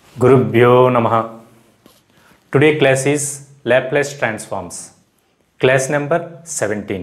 Gurubhyo Namaha. Today class is Laplace transforms. Class number 17.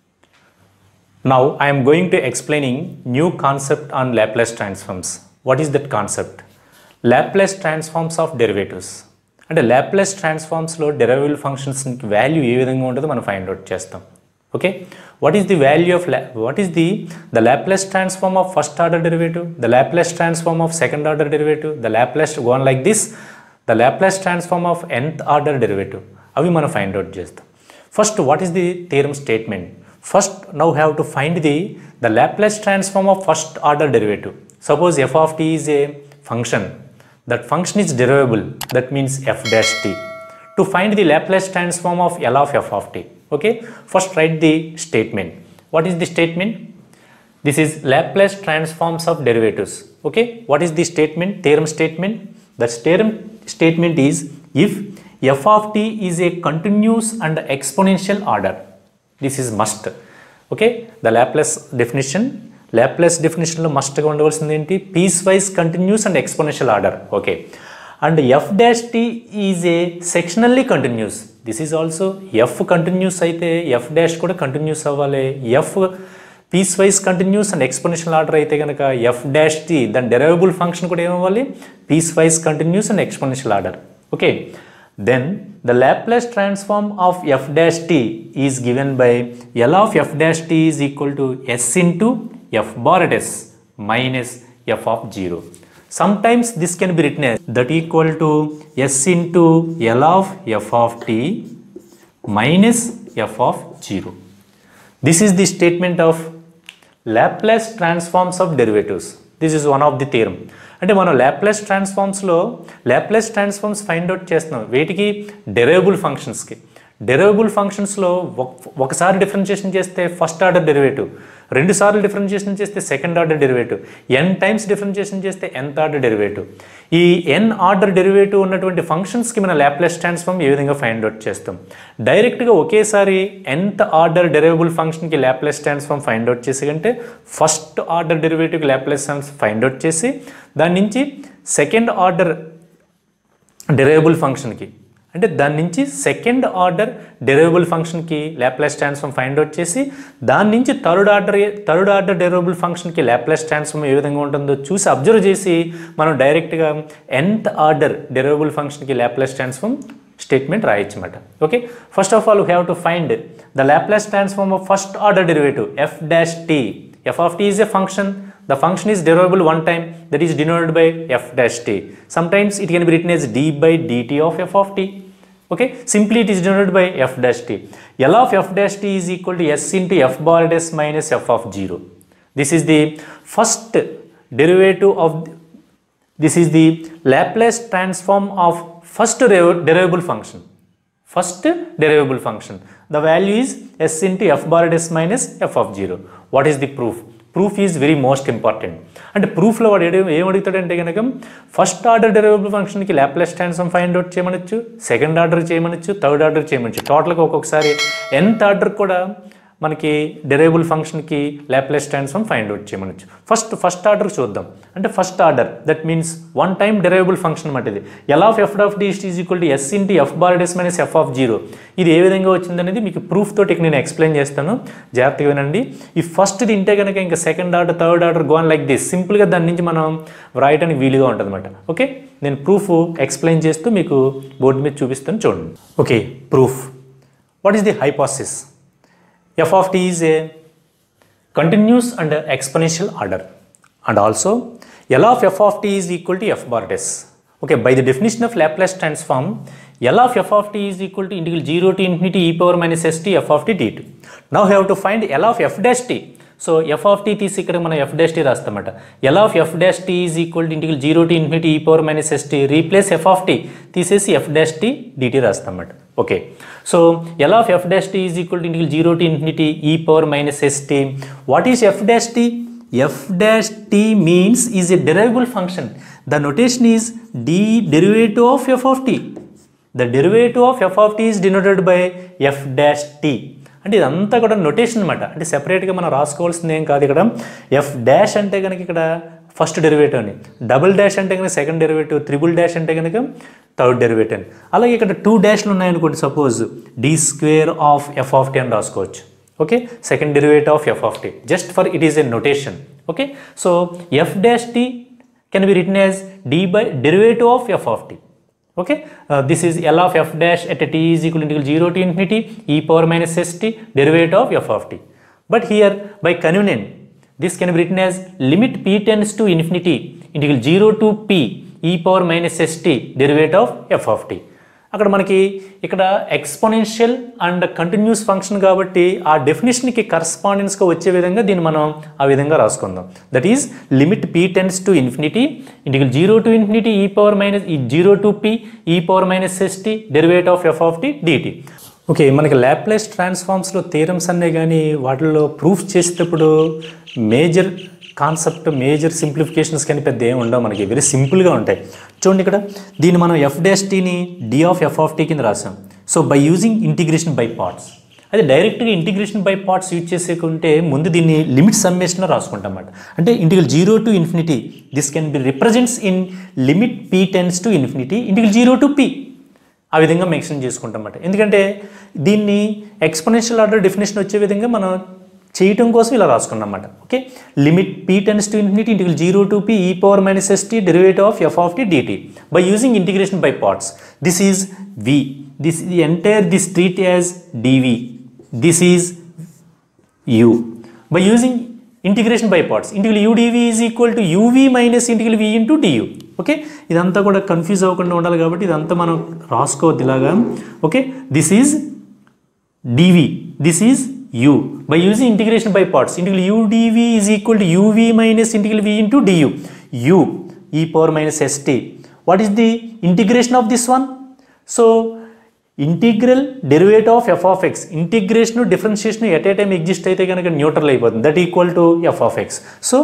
Now I am going to explaining new concept on Laplace transforms. What is that concept? Laplace transforms of derivatives. అంటే Laplace ట్రాన్స్ఫార్మ్స్లో derivable functions value ఏ విధంగా ఉంటుందో మనం find out చేస్తాం okay what is the value of what is the the Laplace transform of first order derivative the Laplace transform of second order derivative the Laplace gone like this the Laplace transform of nth order derivative అవి మనం find out చేస్తాం first what is the theorem statement first now have to find the the Laplace transform of first order derivative suppose f of t is a function that function is derivable that means f dash t to find the laplace transform of l of f of t okay first write the statement what is the statement this is laplace transforms of derivatives okay what is the statement theorem statement the theorem statement is if f of t is a continuous and exponential order this is must okay the laplace definition Laplace డెఫినేషన్లో మస్ట్గా ఉండవలసింది ఏంటి piece wise continuous and exponential order okay and f dash t is a sectionally continuous this is also f continuous అయితే f dash కూడా continuous అవ్వాలి f piece wise continuous and exponential order అయితే కనుక f dash t దాని derivable function కూడా ఏమవ్వాలి piece wise continuous and exponential order okay then the Laplace transform of f dash t is given by L of f dash t is equal to s into f bar at s minus f of 0. Sometimes this can be written as that equal to s into L of f of t minus f of 0. This is the statement of Laplace transforms of derivatives. This is one of the theorem. అంటే మనం Laplace ట్రాన్స్ఫార్మ్స్లో Laplace transforms find out చేస్తున్నాం వేటికి derivable ఫంక్షన్స్కి derivable ఫంక్షన్స్లో ఒకసారి differentiation చేస్తే first order derivative రెండు సార్లు డిఫరెన్షియేషన్ చేస్తే second order derivative n times differentiation చేస్తే ఎన్త్ ఆర్డర్ డెరివేటివ్ ఈ ఎన్ ఆర్డర్ డెరివేటివ్ ఉన్నటువంటి ఫంక్షన్స్కి మన లాప్లెస్ ట్రాన్స్ఫార్మ్ ఏ విధంగా ఫైండ్ అవుట్ చేస్తాం డైరెక్ట్గా ఒకేసారి ఎన్త్ ఆర్డర్ డెరివబుల్ ఫంక్షన్కి లాప్లెస్ ట్రాన్స్ఫార్మ్ ఫైండ్ అవుట్ చేసి కంటే ఫస్ట్ ఆర్డర్ డెరివేటివ్కి లాప్లెస్ ఫైండ్ అవుట్ చేసి దాని నుంచి సెకండ్ ఆర్డర్ డెరైవబుల్ ఫంక్షన్కి అంటే దాని నుంచి సెకండ్ ఆర్డర్ డెరైవబుల్ ఫంక్షన్కి లాప్లెస్ ట్రాన్స్ఫార్మ్ ఫైండ్ అవుట్ చేసి దాని నుంచి third order third order derivable ఫంక్షన్కి లాప్లెస్ ట్రాన్స్ఫార్మ్ ఏ విధంగా ఉంటుందో చూసి అబ్జర్వ్ చేసి మనం డైరెక్ట్గా nth ఆర్డర్ డెరైవబుల్ ఫంక్షన్కి లాప్లెస్ ట్రాన్స్ఫార్మ్ స్టేట్మెంట్ రాయొచ్చు అనమాట okay first of all we have to find the Laplace transform of first order derivative f dash t f of t is a function the function is derivable one time that is denoted by f dash t sometimes it can be written as d by dt of f of t okay simply it is denoted by f dash t l of f dash t is equal to s into f bar at s minus f of 0 this is the first derivative of this is the laplace transform of first derivable function first derivable function the value is s into f bar at s minus f of 0 what is the proof proof is very most important అంటే ప్రూఫ్లో వాడు ఏడు ఏం అడుగుతాడంటే కనుక first order derivable ఫంక్షన్కి Laplace transform find out చేయమనొచ్చు second order చేయమనొచ్చు థర్డ్ ఆర్డర్ చేయమనొచ్చు టోటల్గా ఒక్కొక్కసారి ఎన్త్ ఆర్డర్ కూడా మనకి డెరైవబుల్ ఫంక్షన్కి లాప్లెస్ ట్రాన్స్ఫార్మ్ ఫైండ్ అవుట్ చేయమనొచ్చు ఫస్ట్ ఫస్ట్ ఆర్డర్ చూద్దాం అంటే first order that means one time derivable function అనమాట ఇది L of f of d is equal to s into F bar డెస్ minus f of zero ఇది ఏ విధంగా వచ్చిందనేది మీకు ప్రూఫ్ తోటి నేను ఎక్స్ప్లెయిన్ చేస్తాను జాగ్రత్తగా వినండి ఈ ఫస్ట్ది ఇంటే కనుక ఇంకా second order third order gone like this సింపుల్గా దాని నుంచి మనం వ్రాయడానికి వీలుగా ఉంటుంది అనమాట ఓకే నేను ప్రూఫ్ ఎక్స్ప్లెయిన్ చేస్తూ మీకు బోర్డు మీద చూపిస్తాను చూడండి okay proof what is the hypothesis f of t is a continuous and exponential order and also L of f of t is equal to f bar at s. Okay, by the definition of Laplace transform, L of f of t is equal to integral 0 to infinity e power minus st f of t dt. Now we have to find L of f dash t. So f of t తీసి ఇక్కడ మనం f dash t రాస్తామట L of f dash t is equal to ఇంటికి zero to infinity e power minus s t replace f of t తీసేసి f dash t d t రాస్తామట okay so L of f dash t is equal to ఇంటికి zero to infinity e power minus s t what is f dash t f dash t means is a derivable function the notation is d derivative of f of t the derivative of f of t is denoted by f dash t అంటే ఇదంతా కూడా notation అనమాట అంటే సెపరేట్గా మనం రాసుకోవాల్సింది ఏం కాదు ఇక్కడ ఎఫ్ డాష్ అంటే కనుక ఇక్కడ ఫస్ట్ డెరివేటివ్ అని డబుల్ డాష్ అంటే కనుక సెకండ్ డెరివేటివ్ త్రిబుల్ డాష్ అంటే కనుక థర్డ్ డెరివేటివ్ అని అలాగే ఇక్కడ టూ డాష్లు ఉన్నాయనుకోండి suppose d square of f of t అని రాసుకోవచ్చు okay second derivative of f of t just for it is a notation okay so f dash t can be written as d by derivative of f of t okay uh, this is l of f dash at t is equal to integral 0 to infinity e power minus st derivative of f of t but here by convenient this can be written as limit p tends to infinity integral 0 to p e power minus st derivative of f of t అక్కడ మనకి ఇక్కడ exponential and continuous function కాబట్టి ఆ డెఫినేషన్కి కరస్పాండెన్స్గా వచ్చే విధంగా దీన్ని మనం ఆ విధంగా రాసుకుందాం that is limit p tends to infinity ఇంటికి zero to infinity e power minus e zero to p e power minus s t derivate of f of t d t okay మనకి ల్యాప్లెస్ ట్రాన్స్ఫార్మ్స్లో థీరమ్స్ అనే కానీ వాటిల్లో ప్రూఫ్ చేసేటప్పుడు major concept major simplifications కానీ పెద్ద ఏమి ఉండవు మనకి వెరీ సింపుల్గా ఉంటాయి చూడండి ఇక్కడ దీన్ని మనం ఎఫ్ డాష్ టీని d of f of t కింద రాసాం so by using integration by parts అదే డైరెక్ట్గా ఇంటిగ్రేషన్ బై పార్ట్స్ యూజ్ చేసేకుంటే ముందు దీన్ని లిమిట్ సమ్మేషన్లో రాసుకుంటాం అన్నమాట అంటే integral zero to infinity this can be represents in limit p tends to infinity integral zero to p ఆ విధంగా మెన్షన్ చేసుకుంటాం అన్నమాట ఎందుకంటే దీన్ని ఎక్స్పోనెన్షియల్ ఆర్డర్ డెఫినేషన్ వచ్చే విధంగా మనం చేయటం కోసం ఇలా రాసుకున్నాం అన్నమాట okay limit p tends to infinity integral zero to p e power minus s t derivative of f of t d t by using integration by parts this is v this entire this treat as d v this is u by using integration by parts integral u dv is equal to uv minus integral v into du okay ఇదంతా కూడా confuse అవ్వకుండా ఉండాలి కాబట్టి ఇదంతా మనం రాసుకోవద్దు ఇలాగా okay this is dv this is u by using integration by parts integral u dv is equal to uv minus integral v into du u e power minus st what is the integration of this one so integral derivative of f of x integration differentiation at a time exist అయితే కనుక neutral అయిపోతుంది that equal to f of x so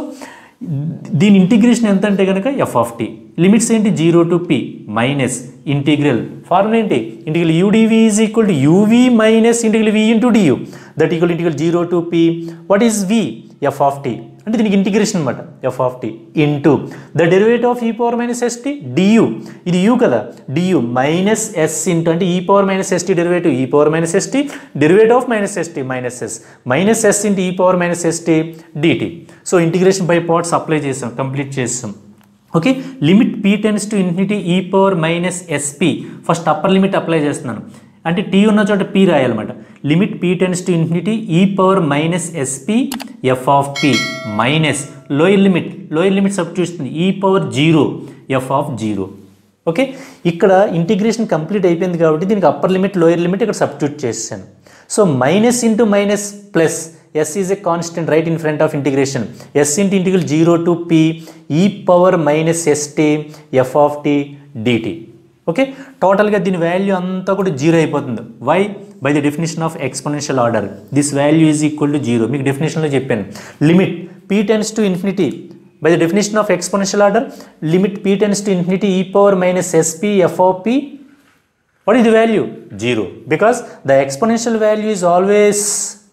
దీని integration ఎంత అంటే కనుక f of t limits ఏంటి zero to p minus integral formula ఏంటి integral u d v is equal to u v minus integral v into d u that equal integral zero to p what is v f of t అంటే దీనికి integration అనమాట f of t into the derivative of e power minus s t d u ఇది u కదా d u minus s into అంటే e power minus s t derivative e power minus s t derivative of minus s t minus s minus s into e power minus s t d t so integration by parts apply చేసాం complete చేసాం okay limit p tends to infinity e power minus s p first upper limit apply చేస్తున్నాను అంటే t ఉన్న చోట p రాయాలన్నమాట limit p tends to infinity e power minus s p f of p minus lower limit lower limit substitution e power zero f of zero okay ఇక్కడ integration complete అయిపోయింది కాబట్టి దీనికి upper limit lower limit ఇక్కడ substitute చేశాను so minus into minus plus s is a constant right in front of integration s into integral zero to p e power minus ST F of t d t okay టోటల్గా దీని value అంతా కూడా zero అయిపోతుంది why by the definition of exponential order this value is equal to zero మీకు డెఫినేషన్లో చెప్పాను limit p tends to infinity by the definition of exponential order limit p tends to infinity e power minus s p f of p what is the value 0 because the exponential value is always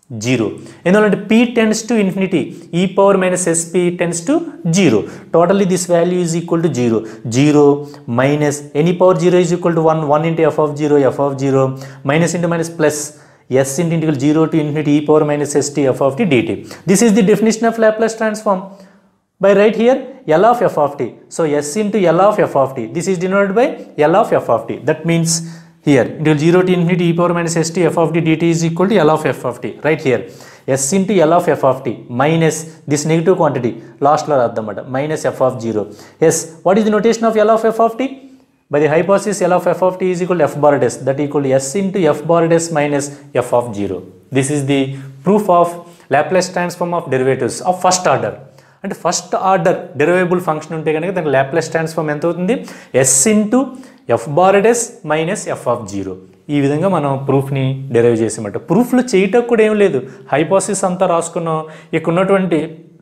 0 ఎందుకంటే p tends to infinity e power minus sp tends to 0 totally this value is equal to 0 0 minus any power 0 is equal to 1 1 into f of 0 f of 0 minus into minus plus s into integral 0 to infinity e power minus st f of t dt this is the definition of Laplace transform by right here L of f of t. So S into L of f of t. This is denoted by L of f of t. That means here integral 0 to infinity e power minus st f of t dt is equal to L of f of t. Right here S into L of f of t minus this negative quantity last లో రాద్దామట minus f of 0. Yes, what is the notation of L of f of t? By the hypothesis L of f of t is equal to f bar dash that equal to S into f bar dash minus f of 0. This is the proof of Laplace transform of derivatives of first order. అంటే first order derivable function ఉంటే కనుక దానికి Laplace transform ఎంత అవుతుంది s into f bar s minus f of zero ఈ విధంగా మనం ప్రూఫ్ని derive చేసామట ప్రూఫ్లు చేయటం కూడా ఏం లేదు హైపోసిస్ అంతా రాసుకున్నాం ఇక్కడ ఉన్నటువంటి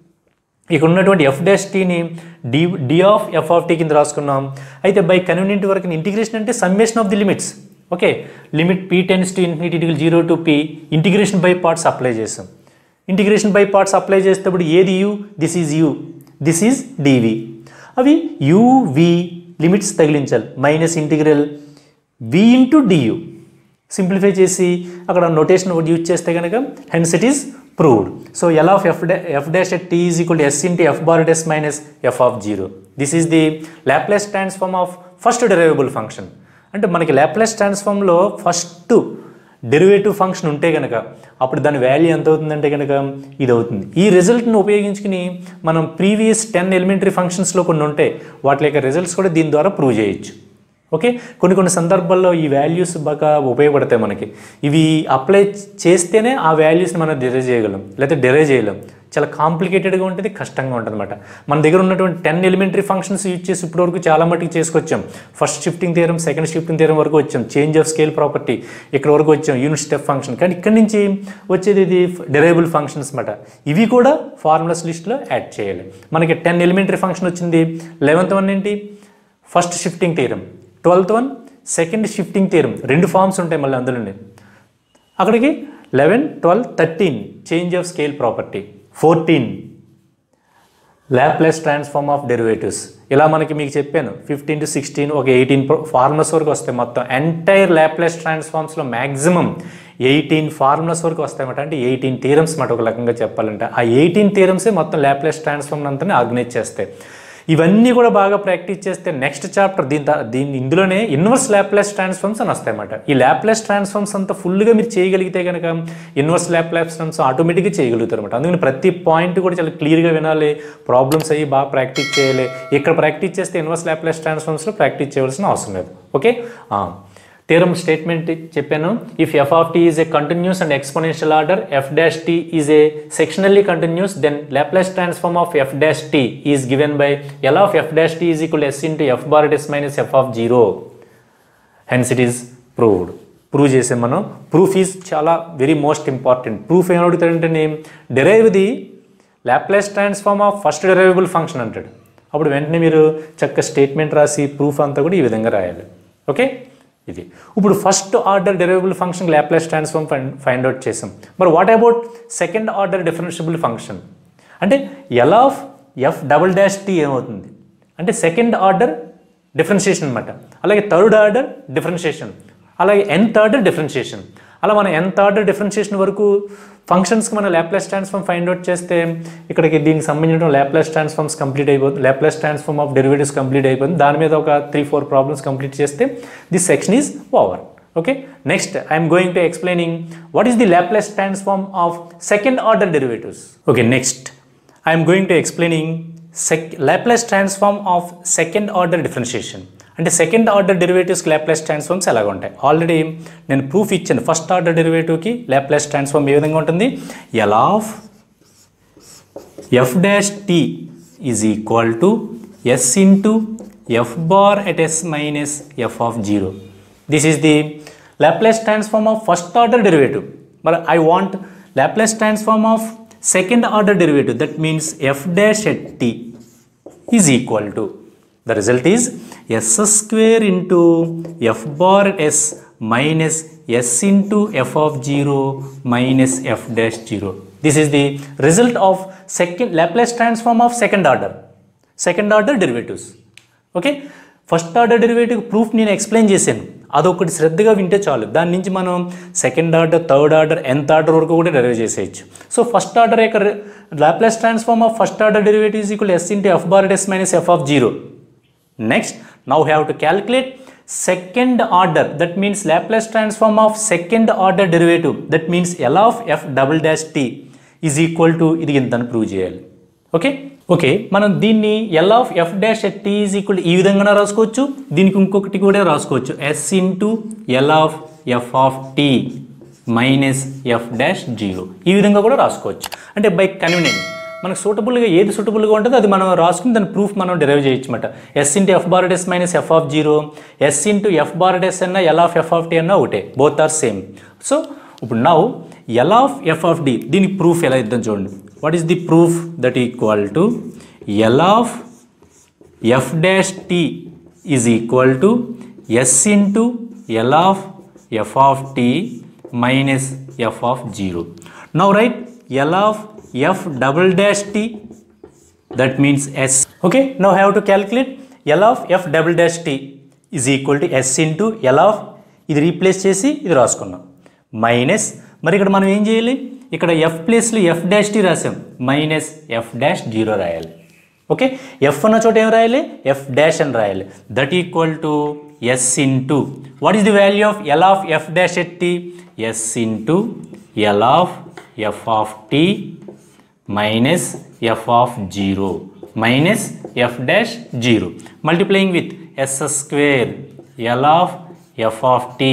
ఇక్కడ ఉన్నటువంటి ఎఫ్ డాష్ టీని d d of f of t కింద రాసుకున్నాం అయితే బై కన్వీనియంట్ వరకు ఇంటిగ్రేషన్ అంటే summation of the limits okay limit p tends to infinity degree zero to p integration by parts apply చేసాం ఇంటిగ్రేషన్ బై పార్ట్స్ అప్లై చేసేటప్పుడు ఏది u this is u this is d v అవి u v limits తగిలించాలి minus integral v into d u simplify చేసి అక్కడ notation ఒకటి use చేస్తే కనుక hence it is proved so L of f డా f dash at t is equal s into f bar డెస్ minus f of zero this is the Laplace transform of first derivable function అంటే మనకి Laplace ట్రాన్స్ఫార్మ్లో first derivative function ఉంటే కనుక అప్పుడు దాని value ఎంత అవుతుందంటే కనుక ఇది అవుతుంది ఈ రిజల్ట్ని ఉపయోగించుకుని మనం ప్రీవియస్ టెన్ ఎలిమెంటరీ ఫంక్షన్స్లో కొన్ని ఉంటాయి వాటి యొక్క రిజల్ట్స్ కూడా దీని ద్వారా ప్రూవ్ చేయొచ్చు ఓకే కొన్ని కొన్ని సందర్భాల్లో ఈ వాల్యూస్ బాగా ఉపయోగపడతాయి మనకి ఇవి అప్లై చేస్తేనే ఆ వాల్యూస్ని మనం డెరైవ్ చేయగలం లేకపోతే డెరైవ్ చేయలేం చాలా కాంప్లికేటెడ్గా ఉంటుంది కష్టంగా ఉంటుంది అనమాట మన దగ్గర ఉన్నటువంటి టెన్ ఎలిమెంటరీ ఫంక్షన్స్ యూజ్ చేసి ఇప్పటివరకు చాలా మటుకు చేసుకొచ్చాం first shifting theorem second shifting theorem వరకు వచ్చాం చేంజ్ ఆఫ్ స్కేల్ ప్రాపర్టీ ఇక్కడ వరకు వచ్చాం యూనిట్ స్టెప్ ఫంక్షన్ కానీ ఇక్కడి నుంచి వచ్చేది ఇది డెరైబుల్ ఫంక్షన్స్ అనమాట ఇవి కూడా ఫార్ములాస్ లిస్ట్లో యాడ్ చేయాలి మనకి టెన్ ఎలిమెంటరీ ఫంక్షన్ వచ్చింది లెవెంత్ వన్ ఏంటి first shifting theorem twelfth one second shifting theorem రెండు ఫార్మ్స్ ఉంటాయి మళ్ళీ అందులోనే అక్కడికి eleven twelve thirteen change of scale property fourteen Laplace transform of derivatives ఇలా మనకి మీకు చెప్పాను ఫిఫ్టీన్ టు సిక్స్టీన్ ఒక ఎయిటీన్ ఫార్ములాస్ వరకు వస్తాయి మొత్తం ఎంటైర్ ల్యాప్లెస్ ట్రాన్స్ఫార్మ్స్లో మ్యాక్సిమం ఎయిటీన్ ఫార్ములాస్ వరకు వస్తాయన్నమాట అంటే ఎయిటీన్ థీరమ్స్ మాట ఒక రకంగా చెప్పాలంటే ఆ ఎయిటీన్ థీరమ్సే మొత్తం ల్యాప్లెస్ ట్రాన్స్ఫార్మ్ అంతా ఆర్గనైజ్ చేస్తాయి ఇవన్నీ కూడా బాగా ప్రాక్టీస్ చేస్తే నెక్స్ట్ చాప్టర్ దీని తా- దీని ఇందులోనే ఇన్వర్స్ ల్యాప్లెస్ ట్రాన్స్ఫార్మ్స్ అని వస్తాయన్నమాట ఈ ల్యాప్లెస్ ట్రాన్స్ఫార్మ్స్ అంతా ఫుల్గా మీరు చేయగలిగితే కనుక ఇన్వర్స్ ల్యాప్లెస్ ట్రాన్స్ ఆటోమేటిక్గా చేయగలుగుతారు అనమాట అందుకని ప్రతి పాయింట్ కూడా చాలా క్లియర్గా వినాలి ప్రాబ్లమ్స్ అయ్యి బాగా ప్రాక్టీస్ చేయాలి ఇక్కడ ప్రాక్టీస్ చేస్తే ఇన్వర్స్ ల్యాప్లెస్ ట్రాన్స్ఫార్మ్స్లో ప్రాక్టీస్ చేయవలసిన అవసరం లేదు ఓకే థియరమ్ స్టేట్మెంట్ చెప్పాను if f of t is a continuous and exponential order f dash t is a sectionally continuous then Laplace transform of f dash t is given by l of f dash t is equal s into f bar s minus f of zero hence it is proved prove చేసాం మనం proof is చాలా very most important proof ఏం అడుగుతాడంటే derive the Laplace transform of first derivable function అంటాడు అప్పుడు వెంటనే మీరు చక్క స్టేట్మెంట్ రాసి ప్రూఫ్ అంతా కూడా ఈ విధంగా రాయాలి ఓకే ఇది ఇప్పుడు first order derivable function Laplace transform find out చేసాం మరి what about second order differentiable function అంటే L of f double dash t ఏమవుతుంది అంటే సెకండ్ ఆర్డర్ డిఫరెన్షియేషన్ అనమాట అలాగే థర్డ్ ఆర్డర్ డిఫరెన్షియేషన్ అలాగే ఎన్త్ ఆర్డర్ డిఫరెన్షియేషన్ అలా మనం ఎన్త్ ఆర్డర్ డిఫరెన్షియేషన్ వరకు ఫంక్షన్స్కి మనం ల్యాప్లాస్ ట్రాన్స్ఫార్మ్ ఫైండ్ అవుట్ చేస్తే ఇక్కడికి దీనికి సంబంధించిన ల్యాప్లాస్ ట్రాన్స్ఫార్మ్స్ కంప్లీట్ అయిపోతుంది Laplace transform of derivatives complete అయిపోతుంది దాని మీద ఒక త్రీ ఫోర్ ప్రాబ్లమ్స్ కంప్లీట్ చేస్తే this section is over okay next I'm going to explaining what is the Laplace transform of second order derivatives okay next I'm going to explaining sec Laplace transform of second order differentiation అంటే second order derivatives Laplace transforms ఎలాగ ఉంటాయి already నేను proof ఇచ్చాను first order డెరివేటివ్కి Laplace transform ఏ విధంగా ఉంటుంది l of f dash t is equal to s into f bar at s minus f of zero this is the Laplace transform of first order derivative మరి I want Laplace transform of second order derivative that means f dash at t is equal to the result is s square into f bar s minus s into f of zero minus f dash zero this is the result of second Laplace transform of second order second order derivatives okay first order derivative proof నేను explain చేశాను అదొకటి శ్రద్ధగా వింటే చాలు దాని నుంచి మనం second order third order nth order వరకు కూడా డెరైవ్ చేసేయచ్చు సో ఫస్ట్ ఆర్డర్ యొక్క Laplace transform of first order derivative equal s into f bar s minus f of zero next now have to calculate second order that means Laplace transform of second order derivative that means L of f double dash t is equal to ఇది ఇంతని prove చేయాలి okay okay మనం దీన్ని l of f dash at t is equal ఈ విధంగా రాసుకోవచ్చు దీనికి ఇంకొకటి కూడా రాసుకోవచ్చు s into L of f of t minus f dash zero ఈ విధంగా కూడా రాసుకోవచ్చు అంటే బై కన్వీనియంట్ మనకు సూటబుల్గా ఏది సూటబుల్గా ఉంటుందో అది మనం రాసుకుని దాని ప్రూఫ్ మనం డెరైవ్ చేయొచ్చు అనమాట s into f bar s minus f of zero s into f bar s అన్న l of f of t అన్న ఒకటే బోత్ ఆర్ సేమ్ సో ఇప్పుడు now l of f of d దీనికి proof ఎలా ఇద్దాం చూడండి what is the proof that equal to L of f dash t is equal to s into L of f of t minus f of zero now right L of f double dash t that means s okay no have to calculate l of f double dash t is equal to s into L of ఇది replace చేసి ఇది రాసుకున్నాం minus మరి ఇక్కడ మనం ఏం చేయాలి ఇక్కడ ఎఫ్ ప్లేస్లో ఎఫ్ డాష్ టీ రాసాం మైనస్ ఎఫ్ డాష్ జీరో రాయాలి ఓకే ఎఫ్ ఉన్న చోట ఏం రాయాలి ఎఫ్ డాష్ అని రాయాలి that equal to s into what is the value of L of f dash at t s into L of f of t minus f of zero minus f dash zero multiplying with s square L of f of t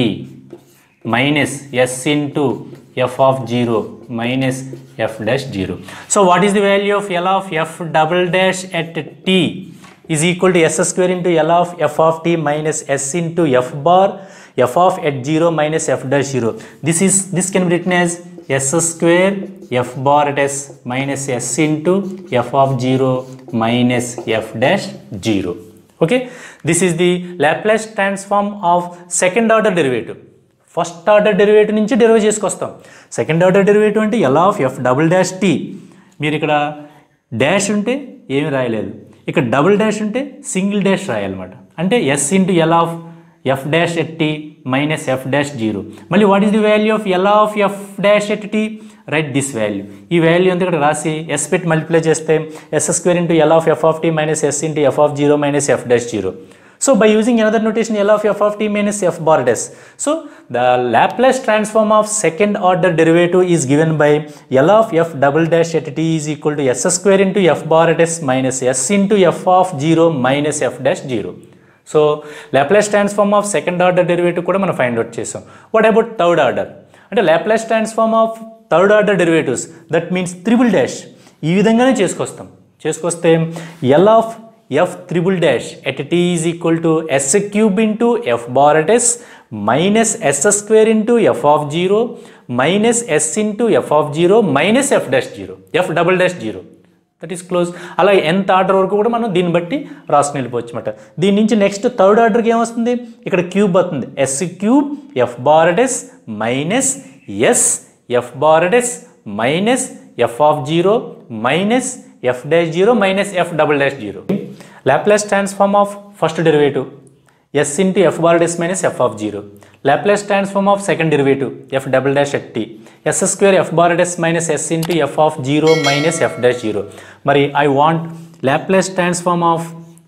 minus s into f of zero minus f dash zero so what is the value of L of f double dash at t is equal to s square into L of f of t minus s into f bar f of at zero minus f dash zero this is this can be written as s square f bar at s minus s into f of zero minus f dash zero okay this is the Laplace transform of second order derivative first order derivative నుంచి derive చేసుకొస్తాం second order derivative అంటే L of f double dash t మీరు ఇక్కడ dash ఉంటే ఏమి రాయలేదు ఇక్కడ double dash ఉంటే సింగిల్ డాష్ రాయాలన్నమాట అంటే s into L of f dash at t minus f dash zero మళ్ళీ what is the value of L of f dash at t right this value ఈ value అంతా ఇక్కడ రాసి s పెట్టి multiply చేస్తే yes square into L of f of t minus s into f of zero minus f dash zero So by using another notation L of f of t minus f bar dash. So the Laplace transform of second order derivative is given by L of f double dash at t is equal to s square into f bar dash minus s into f of 0 minus f dash 0. So Laplace transform of second order derivative కూడా మనం find out చేసాం what about third order అంటే Laplace transform of third order derivatives that means triple dash ఈ విధంగానే చేసుకొస్తాం చేసుకొస్తే l of f triple dash at t is equal to s cube into f bar at s minus s square into f of zero minus s into f of zero minus f dash zero f double dash zero that is close అలా ఎంత order వరకు కూడా మనం దీన్ని బట్టి రాసుకుని వెళ్ళిపోవచ్చు అనమాట దీని నుంచి నెక్స్ట్ థర్డ్ ఆర్డర్కి ఏమొస్తుంది ఇక్కడ క్యూబ్ వస్తుంది s cube f bar s minus s f bar s minus f of zero minus f dash zero minus f double dash zero Laplace transform of first derivative s into f bar డెస్ minus f of zero Laplace transform of second derivative f double dash at t s square f bar డెస్ minus s into f of zero minus f dash zero మరి I want Laplace transform of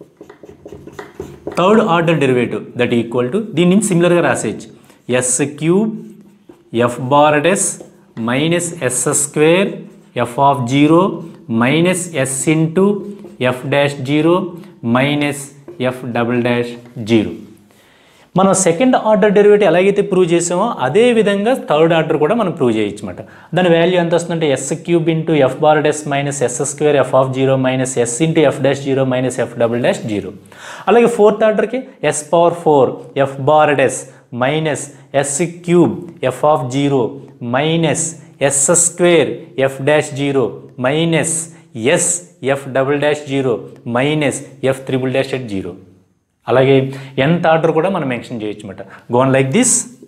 third order derivative that equal to దీని నుంచి సిమిలర్గా రాసేయచ్చు s cube f bar డెస్ minus s square f of zero minus s into f dash zero minus f double dash zero మనం second order derivative ఎలాగైతే prove చేసామో అదే విధంగా third order కూడా మనం ప్రూవ్ చేయొచ్చు అనమాట దాని వాల్యూ ఎంత వస్తుందంటే s cube into f bar డెస్ minus s square f of zero minus s into f dash zero minus f double dash zero అలాగే ఫోర్త్ ఆర్డర్కి s power four f bar డెస్ minus s cube f of zero minus s square f dash zero minus s f double dash zero minus f triple dash at zero అలాగే ఎంత order కూడా మనం mention చేయొచ్చు అనమాట gone like this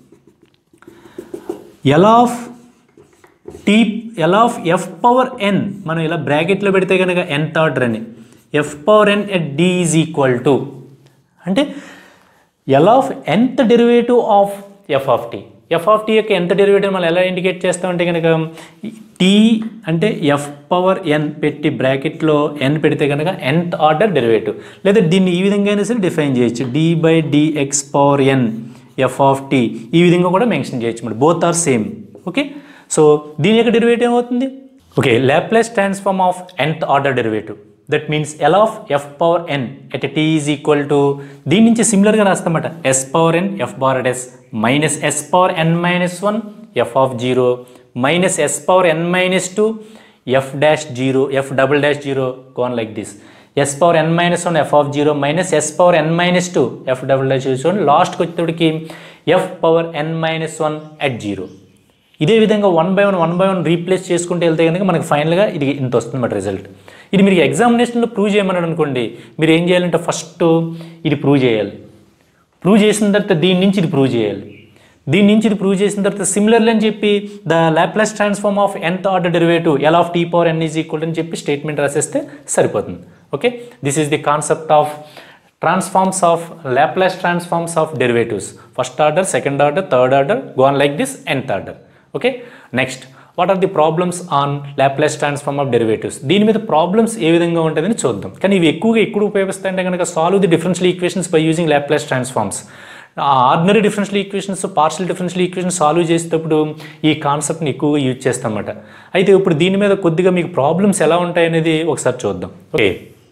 L of t L of f power n మనం ఇలా బ్రాకెట్లో పెడితే కనుక ఎంత ఆర్డర్ అని f power n at d is equal to అంటే L of nth derivative of f of t f of t యొక్క nth derivative మనం ఎలా ఇండికేట్ చేస్తామంటే కనుక టీ అంటే ఎఫ్ పవర్ ఎన్ పెట్టి బ్రాకెట్లో ఎన్ పెడితే కనుక ఎన్త్ ఆర్డర్ డెరివేటివ్ లేదా దీన్ని ఈ విధంగా అయినా సరే డిఫైన్ చేయొచ్చు d by dx power n f of t ఈ విధంగా కూడా మెన్షన్ చేయొచ్చు మరి both are same okay so దీని యొక్క డెరివేటివ్ ఏమవుతుంది okay Laplace transform of nth order derivative that means L of f power n at t is equal to దీని నుంచి సిమిలర్గా రాస్తామట s power n f bar s minus s power n minus one f of zero minus s power n minus two f dash zero f double dash zero gone like this s power n minus one f of zero minus s power n minus two f double dash zero లాస్ట్కి వచ్చేటప్పటికి f power n minus one at zero ఇదే విధంగా one by one one by one replace చేసుకుంటూ వెళ్తే కనుక మనకి ఫైనల్గా ఇది ఇంత వస్తుంది రిజల్ట్ ఇది మీరు ఎగ్జామినేషన్లో ప్రూవ్ చేయమన్నాడు అనుకోండి మీరు ఏం చేయాలంటే ఫస్ట్ ఇది ప్రూవ్ చేయాలి ప్రూవ్ చేసిన తర్వాత దీని నుంచి ఇది ప్రూవ్ చేయాలి దీని నుంచి ఇది ప్రూవ్ చేసిన తర్వాత సిమిలర్లీ అని చెప్పి the Laplace transform of nth order derivative L of t power n is equal అని చెప్పి స్టేట్మెంట్ రాసేస్తే సరిపోతుంది okay this is the concept of transforms of Laplace transforms of derivatives first order second order third order go on like this nth order okay next what are the problems on Laplace transform of derivatives దీని మీద problems ఏ విధంగా ఉంటుందని చూద్దాం కానీ ఇవి ఎక్కువగా ఎక్కడ ఉపయోగిస్తాయంటే కనుక solve the differential equations by using Laplace transforms ordinary differential equations partial differential equations solve చేసేటప్పుడు ఈ కాన్సెప్ట్ని ఎక్కువగా యూజ్ చేస్తామన్నమాట అయితే ఇప్పుడు దీని మీద కొద్దిగా మీకు ప్రాబ్లమ్స్ ఎలా ఉంటాయనేది ఒకసారి చూద్దాం okay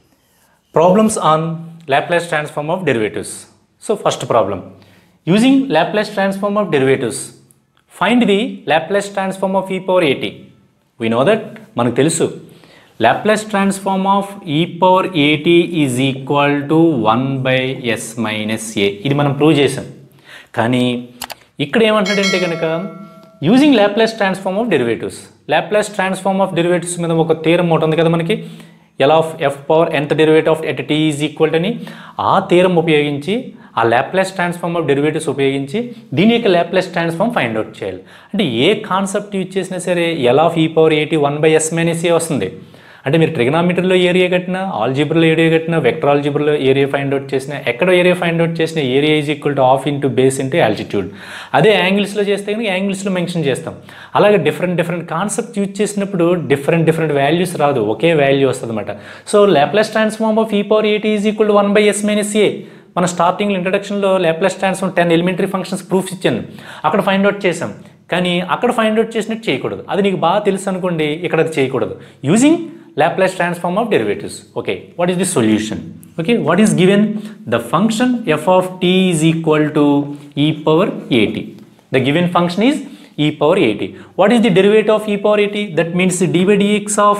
Problems on Laplace transform of derivatives. So first problem. Using Laplace transform of derivatives, find the Laplace transform of e power at. We know that మనకు తెలుసు Laplace transform of e power at is equal to 1 by s minus a. ఇది మనం prove చేసాం కానీ ఇక్కడ ఏమంటాడంటే కనుక using Laplace transform of derivatives Laplace transform of derivatives మీద ఒక తీరం ఒకటి ఉంది కదా మనకి L of f power nth derivative of at t is equal అని ఆ తీరం ఉపయోగించి ఆ ల్యాప్లాస్ ట్రాన్స్ఫార్మ్ ఆఫ్ డెరివేటివ్స్ ఉపయోగించి దీని యొక్క ల్యాప్లాస్ ట్రాన్స్ఫార్మ్ ఫైండ్ అవుట్ చేయాలి అంటే ఏ కాన్సెప్ట్ యూజ్ చేసినా సరే L of e power at one by s minus a వస్తుంది అంటే మీరు ట్రిగనామీటర్లో ఏరియా కట్టినా ఆల్జిబ్రలో ఏరియా కట్టినా వెక్టర్ ఆల్జిబ్రలో ఏరియా ఫైండ్ అవుట్ చేసినా ఎక్కడ ఏరియా ఫైండ్ అవుట్ చేసినా area is equal to half into base into altitude అదే యాంగిల్స్లో చేస్తే కనుక యాంగిల్స్లో మెన్షన్ చేస్తాం అలాగే డిఫరెంట్ డిఫరెంట్ కాన్సెప్ట్ యూజ్ చేసినప్పుడు డిఫరెంట్ డిఫరెంట్ వాల్యూస్ రాదు ఒకే వాల్యూ వస్తుంది అనమాట so Laplace transform of e power eight is equal to one by s minus a మన స్టార్టింగ్ ఇంట్రడక్షన్లో Laplace transform ten elementary functions proofs ఇచ్చాను అక్కడ ఫైండ్ అవుట్ చేసాం కానీ అక్కడ ఫైండ్ అవుట్ చేసినట్టు చేయకూడదు అది నీకు బాగా తెలుసు అనుకోండి ఇక్కడ అది చేయకూడదు using Laplace transform of derivatives. Okay, what is the solution? Okay, what is given? The function f of t is equal to e power at. The given function is e power at. What is the derivative of e power at? That means d by dx of,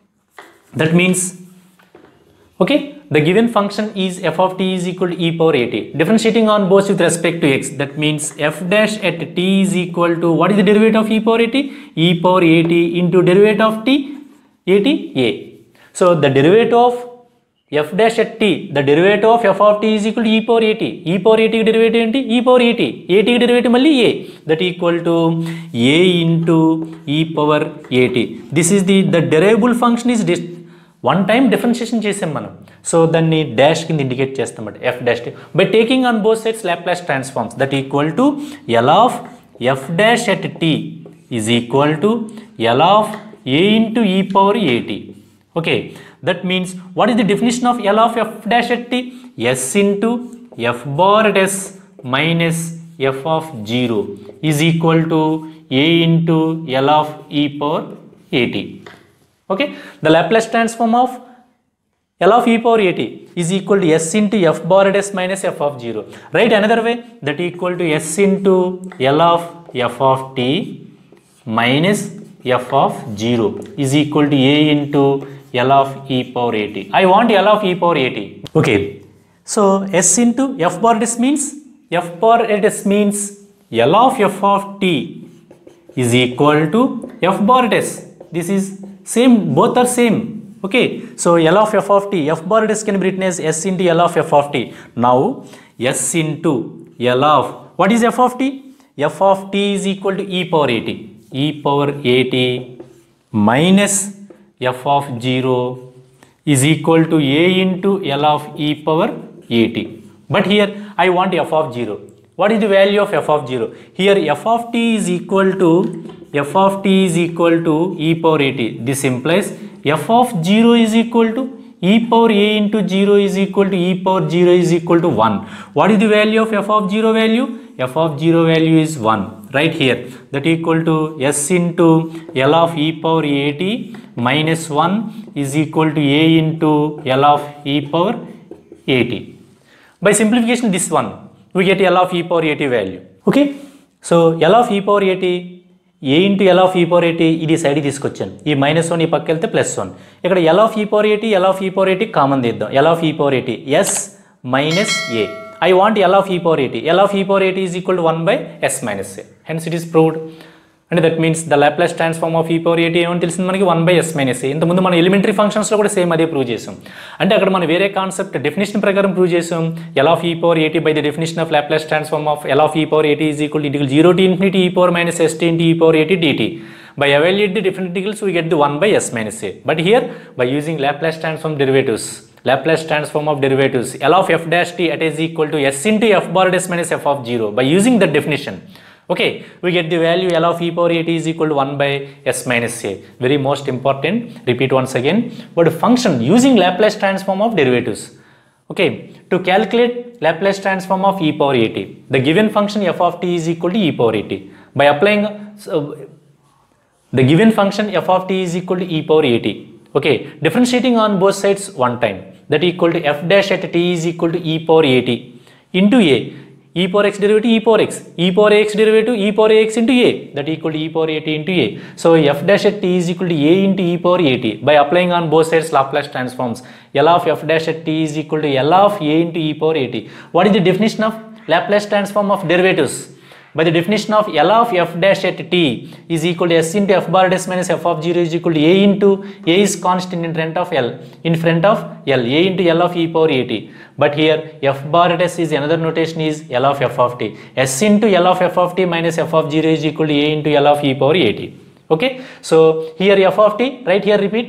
that means, okay, the given function is f of t is equal to e power at. Differentiating on both with respect to x, that means f dash at t is equal to, what is the derivative of e power at? e power at into derivative of t at a. So the derivative of f dash at t, the derivative of f of t is equal to e power at. e power at కి derivative ఏంటి e power at. at కి derivative మళ్ళీ a. That equal to a into e power at. This is the, the derivable function is dis one time differentiation చేసాం మనం so దాన్ని dash కింద indicate చేస్తాం f dash by taking on both sides Laplace transforms that equal to L of f dash at t is equal to L of a into e power at. Okay, that means what is the definition of L of f dash at t? S into f bar at s minus f of 0 is equal to a into L of e power at. Okay, the Laplace transform of L of e power at is equal to s into f bar at s minus f of 0. Write another way that equal to s into L of f of t minus f of 0 is equal to a into L of e power at. I want L of e power at. Okay. So s into f bar at s means f bar at s means L of f of t is equal to f bar at s. This is same, both are same. Okay. So L of f of t, f bar at s can be written as s into L of f of t. Now s into L of, what is f of t? f of t is equal to e power at e power at minus f of 0 is equal to a into L of e power at. But here I want f of 0. What is the value of f of 0? Here f of t is equal to f of t is equal to e power at. This implies f of 0 is equal to e power a into 0 is equal to e power 0 is equal to 1. What is the value of f of 0 value? f of 0 value is 1 right here that equal to s into l of e power at minus 1 is equal to a into l of e power at. By simplification this one we get l of e power at value. Okay. So l of e power at a into L of e power at ఇది side తీసుకొచ్చాను ఈ minus one ఈ పక్క వెళ్తే plus one ఇక్కడ L of e power at L of e power at common తీద్దాం L of e power at s minus a I want L of e power at. L of e power at is equal to 1 by s minus a. Hence it is proved. అంటే that means the Laplace transform of e power at ఏమని తెలిసింది మనకి one by s minus ఇంతకుముందు మన elementary ఫంక్షన్స్లో కూడా same అదే prove చేసాం అంటే అక్కడ మనం వేరే కాన్సెప్ట్ డెఫినేషన్ ప్రకారం ప్రూవ్ చేసాం L of e power at by the definition of Laplace transform of L of e power at is equal integral zero to infinity e power minus s t into e power at dt by evaluate the different integrals we get the 1 by s minus a but here by using laplace transform derivatives laplace transform of derivatives l of f dash t at is equal to s into f bar s minus f of 0 by using that definition okay we get the value l of e power a t is equal to 1 by s minus a very most important repeat once again but function using laplace transform of derivatives okay to calculate laplace transform of e power a t the given function f of t is equal to e power a t by applying so, the given function f of t is equal to e power at. Okay, differentiating on both sides one time that equal to f dash at t is equal to e power at into a e power x derivative e power x e power x derivative e power x into a that equal to e power at into a so f dash at t is equal to a into e power at by applying on both sides laplace transforms l of f dash at t is equal to l of a into e power at what is the definition of laplace transform of derivatives by the definition of L of f dash at t is equal to s into f bar dash minus f of 0 is equal to a into a is constant in front of L in front of L a into L of e power a t but here f bar dash is another notation is L of f of t s into L of f of t minus f of 0 is equal to a into L of e power a t okay so here f of t right here repeat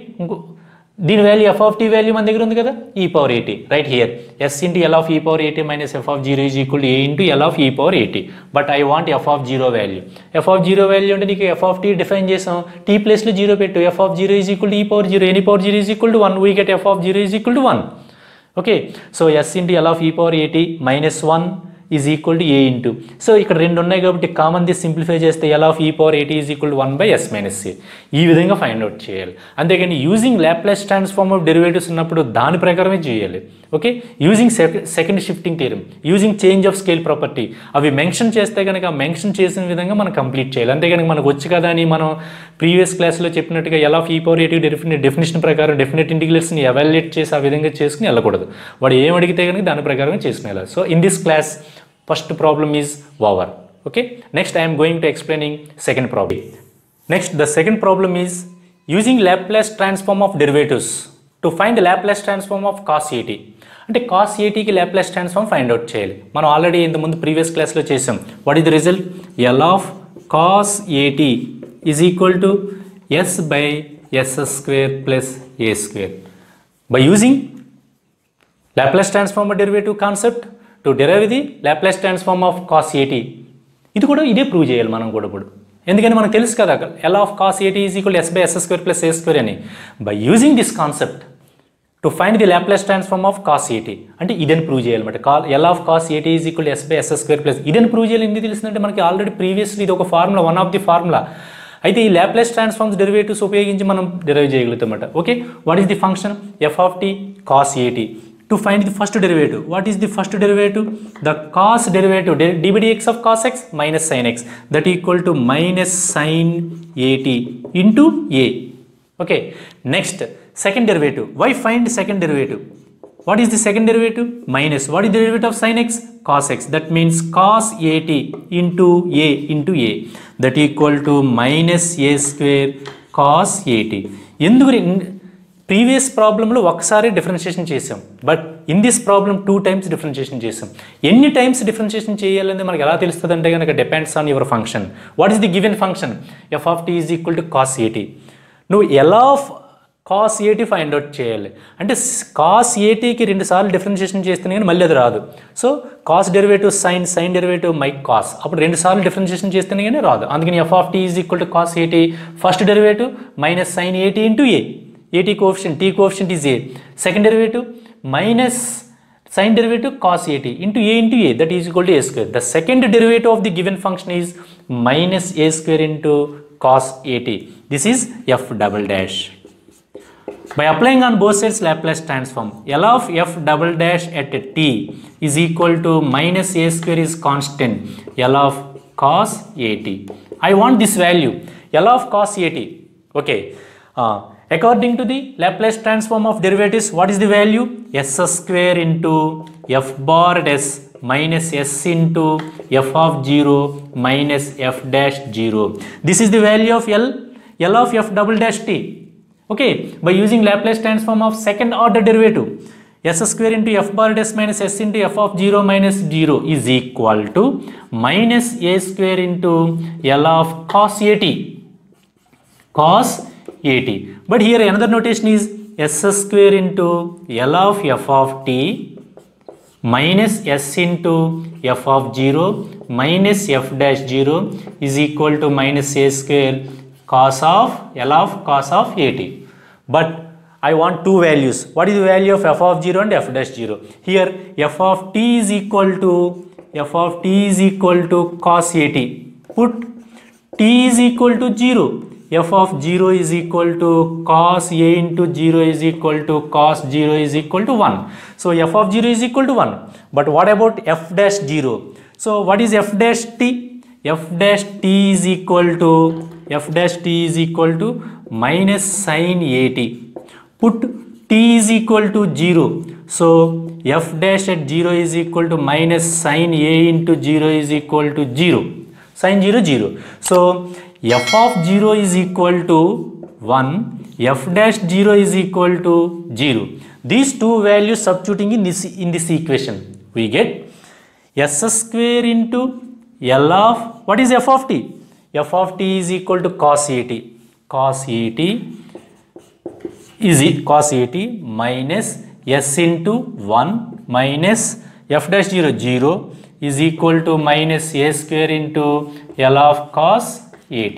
దీని value f of t value మన దగ్గర ఉంది కదా e power at right here s into L of e power at minus f of zero is equal a into L of e power at but I want f of zero value f of zero value అంటే నీకు f of t define చేసాం t ప్లేస్లో zero పెట్టు f of zero is equal to e power zero any power zero is equal to one we get f of zero is equal to one okay so s into L of e power at minus one is equal to a into so ఇక్కడ రెండు ఉన్నాయి కాబట్టి common the simplify చేస్తే L of e power at is equal to one by s minus a ఈ విధంగా find out చేయాలి అంతేగాని using Laplace transform of derivatives ఉన్నప్పుడు దాని ప్రకారమే చేయాలి okay using second shifting theorem using change of scale property అవి మెన్షన్ చేస్తే కనుక మెన్షన్ చేసిన విధంగా మనం కంప్లీట్ చేయాలి అంతే కనుక మనకు వచ్చి కదా అని మనం ప్రీవియస్ క్లాస్లో చెప్పినట్టుగా ఎలా ఫీ పవర్ ఎయిటీ డెఫినెట్ డెఫినేషన్ ప్రకారం డెఫినెట్ ఇంటిగ్రేట్స్ని ఎవాల్యుయేట్ చేసి ఆ విధంగా చేసుకుని వెళ్ళకూడదు వాడు ఏం అడిగితే కనుక దాని ప్రకారం చేసుకుని వెళ్ళాలి so in this class first problem is over okay next i am going to explaining second problem next the second problem is using laplace transform of derivatives to find the laplace transform of cos at అంటే cos ఏటీకి Laplace transform find out చేయాలి మనం already ఇంతకుముందు previous క్లాస్లో చేసాం what is the result L of cos ఏటీ is equal to s by s square plus A square by using Laplace transform derivative concept to derive the Laplace transform of cos at ఇది కూడా ఇదే prove చేయాలి మనం కూడా ఇప్పుడు ఎందుకంటే మనకు తెలుసు కదా ఎల్ ఆఫ్ కాస్ ఏటీ is equal s by s square plus A square అని by using this concept to find the Laplace transform of cos at అంటే ఇదని ప్రూవ్ చేయాలన్నమాట కా ఎల్ ఆఫ్ కాస్ ఏటీ is equal s by s square plus ఇదని prove చేయాలి ఎందుకు తెలిసిందంటే మనకి ఆల్రెడీ ప్రీవియస్లీ ఇది ఒక formula one of the formula అయితే ఈ లాప్లాస్ ట్రాన్స్ఫార్మ్స్ డెరివేటివ్స్ ఉపయోగించి మనం derive చేయగలుగుతామట okay what is the function f of t cos at to find the first derivative. What is the first derivative? The cos derivative, d by dx of cos x minus sin x that equal to minus sin at into a. Okay. Next, second derivative. Why find second derivative? What is the second derivative? Minus. What is the derivative of sin x? Cos x. That means cos at into a into a. That equal to minus a square cos at. ఎందుకు previous ప్రాబ్లంలో ఒకసారి differentiation చేసాం but in this problem two times differentiation చేసాం ఎన్ని times differentiation చేయాలనేది మనకి ఎలా తెలుస్తుంది అంటే కనుక depends on your function what is the given function f of t is equal to cos at నువ్వు ఎలా కాస్ ఏటీ ఫైండ్ అవుట్ చేయాలి అంటే కాస్ ఏటీకి రెండు సార్లు డిఫరెన్షియేషన్ చేస్తేనే కానీ మళ్ళీ అది రాదు so cos derivative sine sine derivative my cos అప్పుడు రెండు సార్లు డిఫరెన్షియేషన్ చేస్తేనే కానీ రాదు అందుకని f of t is equal to cos at first derivative minus sine at into a at coefficient t coefficient is a second derivative minus sin derivative cos at into a into a that is equal to a square the second derivative of the given function is minus a square into cos at this is f double dash by applying on both sides Laplace transform L of f double dash at t is equal to minus a square is constant L of cos at I want this value L of cos at okay uh, according to the Laplace transform of derivatives what is the value s square into f bar at s minus s into f of 0 minus f dash 0. This is the value of L, L of f double dash t. Okay, by using Laplace transform of second order derivative, s square into f bar at s minus s into f of 0 minus 0 is equal to minus a square into L of cos at cos at. But here another notation is s square into L of f of t minus s into f of 0 minus f dash 0 is equal to minus a square cos of L of cos of at. But I want two values. What is the value of f of 0 and f dash 0? Here f of t is equal to f of t is equal to cos at. Put t is equal to 0 f of 0 is equal to cos a into 0 is equal to cos 0 is equal to 1 so f of 0 is equal to 1 but what about f dash 0 so what is f dash t f dash t is equal to f dash t is equal to minus sin at put t is equal to 0 so f dash at 0 is equal to minus sin a into 0 is equal to 0 sin 0 0 so f of 0 is equal to 1 f dash 0 is equal to 0 these two values substituting in this in this equation we get s square into l of what is f of t f of t is equal to cos at cos at is e- cos at minus s into 1 minus f dash 0 0 is equal to minus a square into l of cos at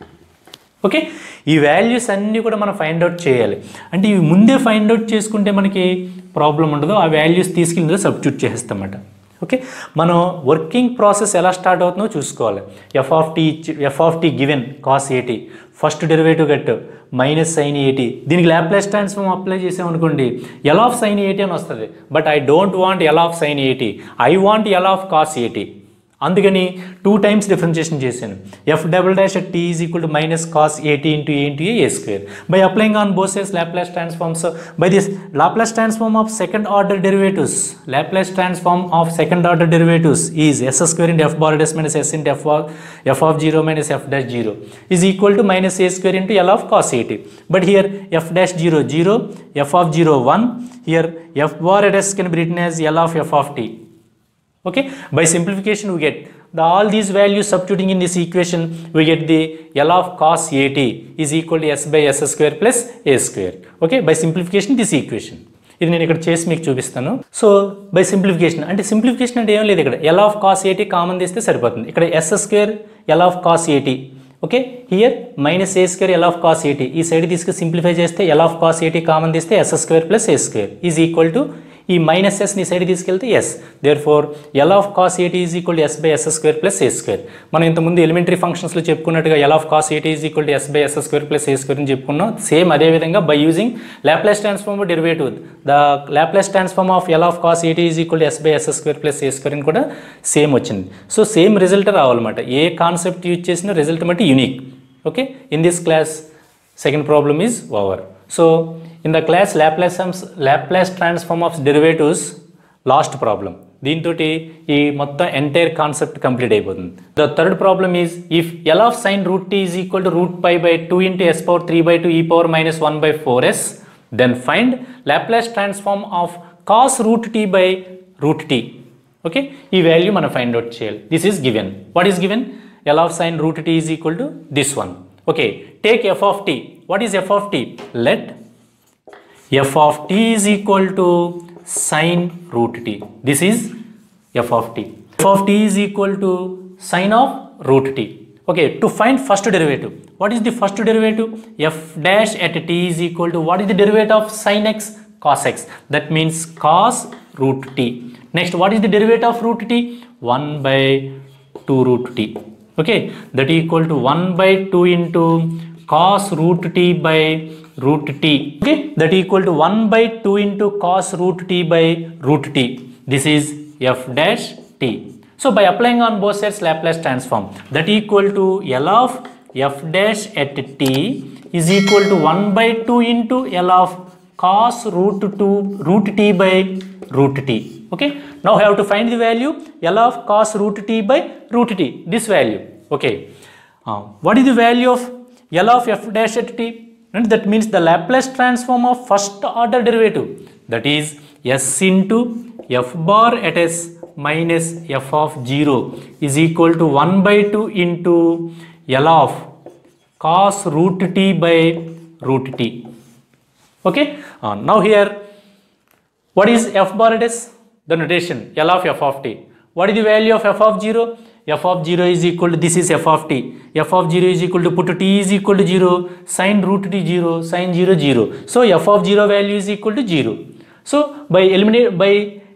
okay ఈ values అన్నీ కూడా మనం find out చేయాలి అంటే ఇవి ముందే find out చేసుకుంటే మనకి ప్రాబ్లం ఉండదు ఆ వాల్యూస్ తీసుకెళ్ళి సబ్స్టిట్యూట్ చేస్తామన్నమాట ఓకే మనం వర్కింగ్ ప్రాసెస్ ఎలా స్టార్ట్ అవుతుందో చూసుకోవాలి f of t f of t given cos at first derivative got minus sine at దీనికి ల్యాప్లాస్ ట్రాన్స్ఫార్మ్ అప్లై చేసామనుకోండి ఎల్ ఆఫ్ సైన్ ఏటీ అని వస్తుంది but I don't want L of sine at I want L of cos at అందుకని two times differentiation చేశాను f double dash t is equal to minus cos at into a into a square by applying on బోసెస్ Laplace transforms by this Laplace transform of second order derivatives Laplace transform of second order derivatives is s square into f bar డెస్ minus s into f f of zero minus f dash zero is equal to minus A square into L of cos at but here f dash zero zero f of zero one here f bar s can be written as L of f of t okay by simplification we get the all these values substituting in this equation we get the L of cos AT is equal to S by S square plus A square okay by simplification this equation ఇది నేను ఇక్కడ చేసి మీకు చూపిస్తాను so by simplification అంటే simplification అంటే ఏం లేదు ఇక్కడ L of cos eighty common తీస్తే సరిపోతుంది ఇక్కడ S square L of cos eighty okay here minus A square L of cos eighty ఈ సైడ్ తీసుకు సింప్లిఫై చేస్తే L of cos eighty common తీస్తే S square plus A square is equal to ఈ minus ఎస్ని side తీసుకెళ్తే S there four L of cos ఏటీ is equal to s by s square plus A square మనం ఇంతకుముందు elementary ఫంక్షన్స్లో చెప్పుకున్నట్టుగా L of cos ఏటీ is equal to s by s square plus A square అని చెప్పుకున్నాం same అదే విధంగా by using Laplace transform derivative the Laplace transform of L of cos ఏటీ is equal to s by s square plus A square అని కూడా same వచ్చింది so same result రావాలన్నమాట ఏ కాన్సెప్ట్ యూజ్ చేసిన రిజల్ట్ బట్టి unique okay in this class second problem is over so in the class laplace sums laplace transform of derivatives last problem దీంతో ఈ మొత్తం ఎంటైర్ కాన్సెప్ట్ కంప్లీట్ అయిపోతుంది the third problem is if L of sine root t is equal to root pi by two into s power three by two e power minus one by four s then find Laplace transform of cos root t by root t okay ఈ value మనం find out చేయాలి this is given what is given L of sine root t is equal to this one okay take f of t what is f of t let f of t is equal to sine root t this is f of t f of t is equal to sine of root t okay to find first derivative what is the first derivative f dash at t is equal to what is the derivative of sin x cos x that means cos root t next what is the derivative of root t 1 by 2 root t okay that equal to 1 by 2 into cos root t by root t okay that equal to 1 by 2 into cos root t by root t this is f dash t so by applying on both sides laplace transform that equal to l of f dash at t is equal to 1 by 2 into l of cos root 2 root t by root t okay now I have to find the value L of cos root t by root t this value okay uh, what is the value of L of f dash at t and that means the Laplace transform of first order derivative that is s into f bar at s minus f of 0 is equal to 1 by 2 into L of cos root t by root t okay uh, now here what is f bar at s the notation L of f of t what is the value of f of 0 f of 0 is equal to this is f of t f of 0 is equal to put t is equal to 0 sin root t 0 sin 0 0 so f of 0 value is equal to 0 so by eliminate by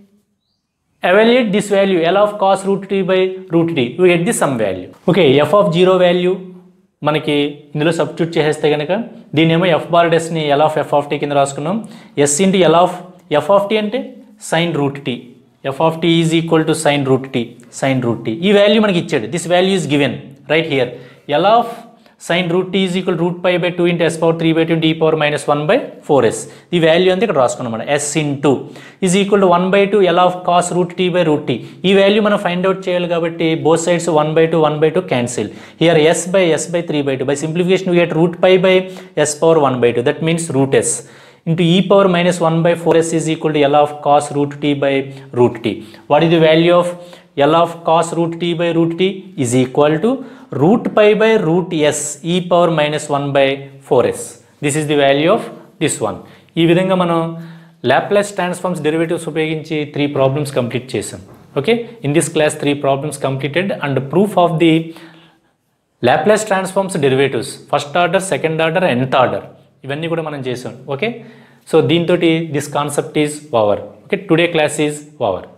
evaluate this value L of cos root t by root t we get the sum value okay f of 0 value మనకి ఇందులో substitute చేసేస్తే కనుక దీనేమో F bar డెస్ని L of f of t కింద రాసుకున్నాం s into L of f of t అంటే sine root t f of t is equal to sine root t sine root t ఈ వాల్యూ మనకి ఇచ్చాడు this value is given right here L of sine root t is equal root pi by two into s power three by two d power minus one by four s ఈ value అంతా ఇక్కడ రాసుకున్నాం మనం s into is equal to one by two L of cos root t by root t ఈ value మనం find out చేయాలి కాబట్టి both sides one by two one by two cancel here s by s by three by two by simplification we get root pi by s power one by two that means root s into e power minus 1 by 4s is equal to L of cos root t by root t. What is the value of L of cos root t by root t is equal to root pi by root s e power minus 1 by 4s. This is the value of this one. ఈ విధంగా మనం Laplace transforms derivatives ఉపయోగించి three problems complete చేసాం okay in this class three problems completed and proof of the Laplace transforms derivatives first order second order nth order ఇవన్నీ కూడా మనం చేసాం okay so దీంతో this concept is over okay today class is over